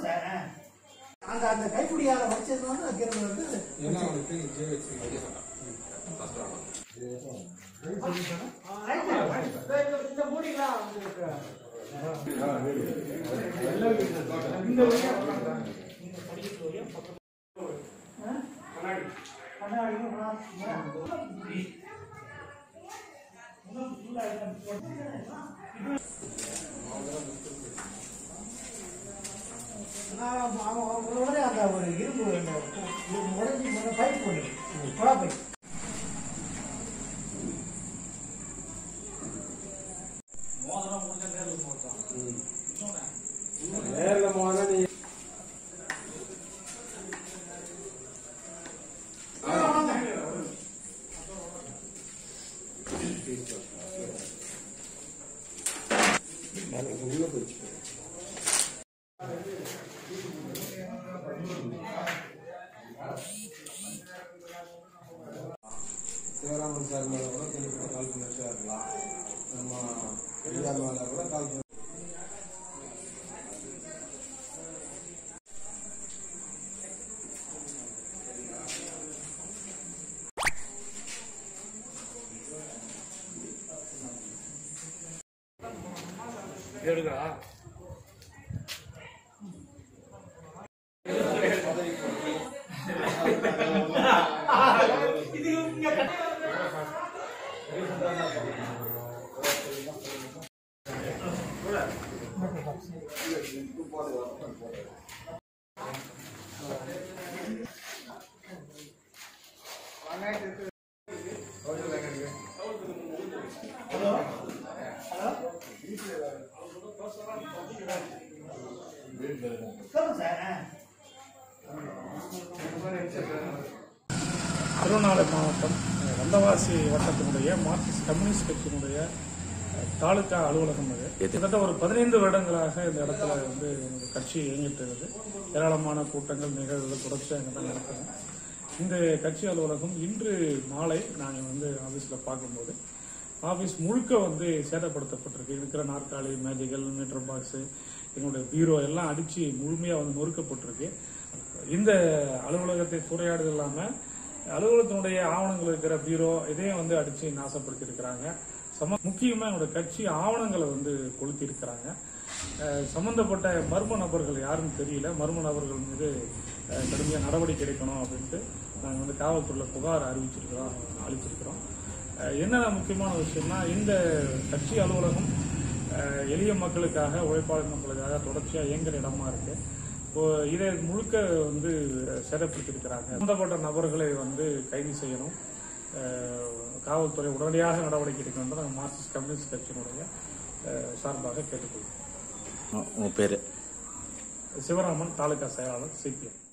சொல்லுங்க சார் ஆ. அந்த அந்த கைப்பிடியால வச்சது வந்து கிருமி வந்து இந்த மூடிலாம் உங்களுக்கு இந்த வழியா இந்த படிக்கட்டு வழியா பக்கத்து ஆ? கண்ணாடியும் இன்னும் full items போட்டு- நான் அவன் அவன் உடனே அந்த ஒரு இரும்பு அந்த உடஞ்சி பைப் ஒன்று குழா பைப் சிவராமன் சார் மேல கூட கண்டிப்பா கால் பண்ணி இருக்கலாம் நம்ம ஐயா மேல கூட கால் பண்ணி சொல்லுங்க சார் ஆ. திருவண்ணாமலை மாவட்டம் அஹ், வந்தவாசி வட்டத்தினுடைய மார்க்சிஸ்ட் கம்யூனிஸ்ட் கட்சியினுடைய அஹ், தாலுகா அலுவலகம் இது கிட்டத்தட்ட ஒரு பதினைந்து வருடங்களாக இந்த இடத்துல வந்து எங்களுடைய கட்சி இயங்கிட்டு இருக்குது ஏராளமான கூட்டங்கள் நிகழ்வுகள் தொடர்ச்சியாக இங்கே தான் நடக்குது இந்த கட்சி அலுவலகம் இன்று மாலை நாங்கள் வந்து ஆஃபீஸில் பார்க்கும்போது ஆஃபீஸ் முழுக்க வந்து சேதப்படுத்தப்பட்டிருக்கு இருக்கிற நாற்காலி மேஜைகள் மீட்டர் பாக்ஸு எங்களுடைய பீரோ எல்லாம் அடித்து முழுமையாக வந்து நொறுக்கப்பட்டிருக்கு இந்த அலுவலகத்தை சூறையாடுது இல்லாமல் அலுவலகத்தினுடைய ஆவணங்கள் இருக்கிற பீரோ இதையும் வந்து அடித்து நாசப்படுத்தி இருக்கிறாங்க சம முக்கியமாக எங்களுடைய கட்சி ஆவணங்களை வந்து கொளுத்தி இருக்கிறாங்க அஹ் சம்பந்தப்பட்ட மர்ம நபர்கள் யாருன்னு தெரியல மர்ம நபர்கள் மீது அஹ், கடுமையாக நடவடிக்கை எடுக்கணும் அப்படின்ட்டு நாங்கள் வந்து காவல்துறையில் புகார் அறிவிச்சிருக்கிறோம் அளிச்சிருக்கிறோம் அஹ், என்ன முக்கியமான விஷயம்னா இந்த கட்சி அலுவலகம் அஹ், எளிய மக்களுக்காக உழைப்பாளர் மக்களுக்காக தொடர்ச்சியாக இயங்குற இடமா இருக்கு இப்போ இதை முழுக்க வந்து சேதப்படுத்தியிருக்கிறாங்க சம்பந்தப்பட்ட நபர்களை வந்து கைது செய்யணும் அஹ், காவல்துறை உடனடியாக நடவடிக்கை எடுக்கணும் என்று நாங்கள் மார்க்சிஸ்ட் கம்யூனிஸ்ட் கட்சியினுடைய அஹ், சார்பாக கேட்டுக்கொள்கிறோம் உங்க பேரு சிவராமன் தாலுகா செயலாளர் சிபிஎம்